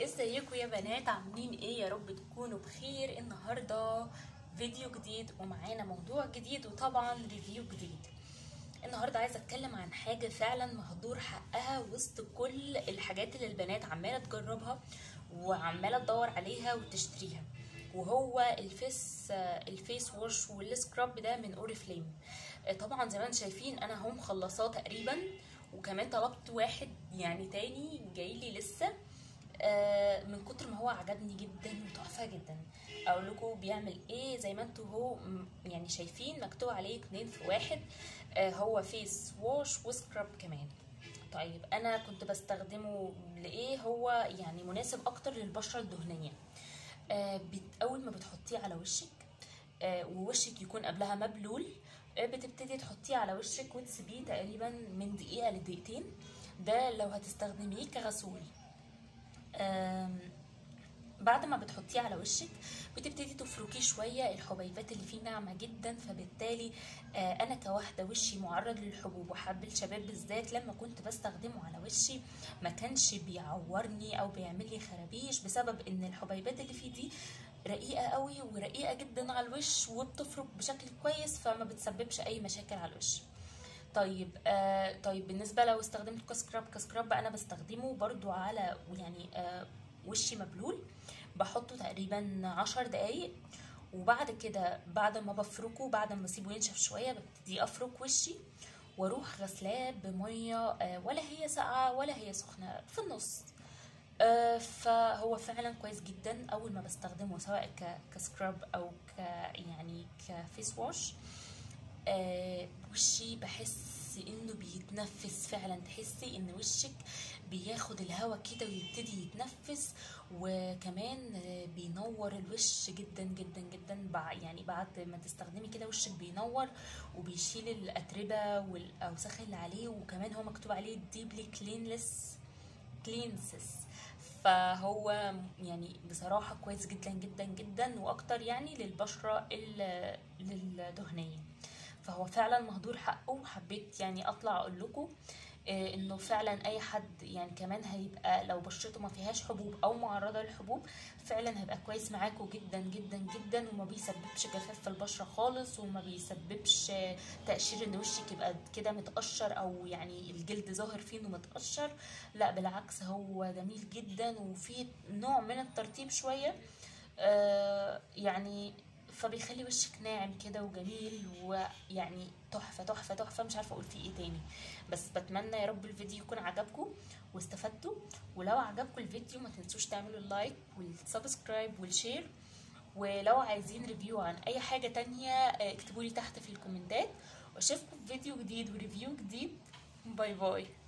ازيكم يا بنات عاملين ايه يا رب تكونوا بخير النهارده فيديو جديد ومعانا موضوع جديد وطبعا ريفيو جديد النهارده عايزه اتكلم عن حاجه فعلا مهدور حقها وسط كل الحاجات اللي البنات عماله تجربها وعماله تدور عليها وتشتريها وهو الفيس الفيس ووش والسكراب ده من اوريفليم طبعا زي ما انتم شايفين انا اهو مخلصاه تقريبا وكمان طلبت واحد يعني تاني جاي لي لسه آه من كتر ما هو عجبني جدا وتحفه جدا اقول لكم بيعمل ايه زي ما انتوا هو يعني شايفين مكتوب عليه اتنين في واحد آه هو فيس ووش وسكراب كمان طيب انا كنت بستخدمه لايه هو يعني مناسب اكتر للبشره الدهنيه آه اول ما بتحطيه على وشك ووشك يكون قبلها مبلول بتبتدي تحطيه على وشك وتسيبيه تقريبا من دقيقه لدقيقتين ده لو هتستخدميه كغسول بعد ما بتحطيه على وشك بتبتدي تفركيه شويه الحبيبات اللي فيه ناعمه جدا فبالتالي انا كواحده وشي معرض للحبوب وحب الشباب بالذات لما كنت بستخدمه على وشي ما كانش بيعورني او بيعمل لي خرابيش بسبب ان الحبيبات اللي فيه دي رقيقه قوي ورقيقه جدا على الوش وبتفرك بشكل كويس فما بتسببش اي مشاكل على الوش طيب آه طيب بالنسبه لو استخدمته كسكراب كسكراب بقى انا بستخدمه برضو على يعني آه وشي مبلول بحطه تقريبا عشر دقايق وبعد كده بعد ما بفركه بعد ما بسيبه ينشف شويه ببتدي افرك وشي واروح غسلاه بميه آه ولا هي ساقعه ولا هي سخنه في النص آه فهو فعلا كويس جدا اول ما بستخدمه سواء كسكراب او ك يعني كفيس واش آه وشي بحس انه بيتنفس فعلا تحسي ان وشك بياخد الهواء كده ويبتدي يتنفس وكمان بينور الوش جدا جدا جدا يعني بعد ما تستخدمي كده وشك بينور وبيشيل الاتربه والاوساخ اللي عليه وكمان هو مكتوب عليه ديبلي كلينلس كلينسس فهو يعني بصراحة كويس جدا جدا جدا واكتر يعني للبشرة للدهنية فهو فعلا مهدور حقه وحبيت يعني اطلع اقول لكم إيه انه فعلا اي حد يعني كمان هيبقى لو بشرته ما فيهاش حبوب او معرضه للحبوب فعلا هيبقى كويس معاكم جدا جدا جدا وما بيسببش جفاف في البشره خالص وما بيسببش تقشير ان وشك يبقى كده متقشر او يعني الجلد ظاهر فيه انه متقشر لا بالعكس هو جميل جدا وفيه نوع من الترطيب شويه آه يعني فبيخلي وشك ناعم كده وجميل ويعني تحفه تحفه تحفه مش عارفه اقول فيه ايه تاني بس بتمنى يا رب الفيديو يكون عجبكم واستفدتوا ولو عجبكم الفيديو ما تنسوش تعملوا اللايك والسبسكرايب والشير ولو عايزين ريفيو عن اي حاجه تانية اكتبوا لي تحت في الكومنتات واشوفكم في فيديو جديد وريفيو جديد باي باي